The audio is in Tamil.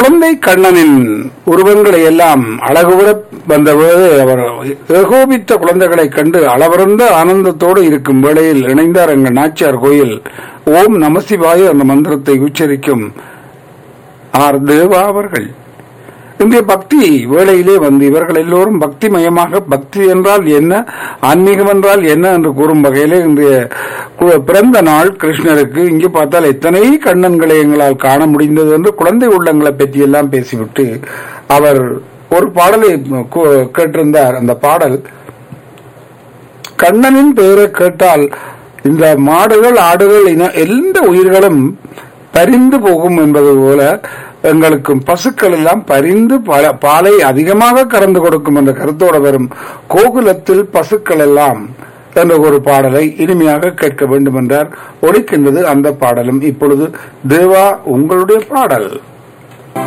குழந்தை கண்ணனின் உருவங்களை எல்லாம் அழகுபுற வந்தபோது அவர் ஏகோபித்த குழந்தைகளைக் கண்டு அளவிறந்த ஆனந்தத்தோடு இருக்கும் வேளையில் இணைந்தார் எங்கள் நாச்சியார் கோயில் ஓம் நமசிவாய அந்த மந்திரத்தை உச்சரிக்கும் ஆர் தேவா அவர்கள் இன்றைய பக்தி வேளையிலே வந்து இவர்கள் எல்லோரும் பக்திமயமாக பக்தி என்றால் என்ன ஆன்மீகம் என்றால் என்ன என்று கூறும் வகையிலே இன்றைய கு- பிறந்த நாள் கிருஷ்ணருக்கு இங்கே பார்த்தால் எத்தனை கண்ணன்களை எங்களால் காண முடிந்தது என்று குழந்தை உள்ளங்களை பற்றி எல்லாம் பேசிவிட்டு அவர் ஒரு பாடலை கு- கேட்டிருந்தார் அந்த பாடல் கண்ணனின் பெயரை கேட்டால் இந்த மாடுகள் ஆடுகள் இன எந்த உயிர்களும் பரிந்து போகும் என்பது போல எங்களுக்கும் பசுக்கள் எல்லாம் பரிந்து பல- பாலை அதிகமாக கறந்து கொடுக்கும் என்ற கருத்தோடு வரும் கோகுலத்தில் பசுக்கள் எல்லாம் என்ற ஒரு பாடலை இனிமையாக கேட்க வேண்டும் என்றார் ஒழிக்கின்றது அந்த பாடலும் இப்பொழுது தேவா உங்களுடைய பாடல்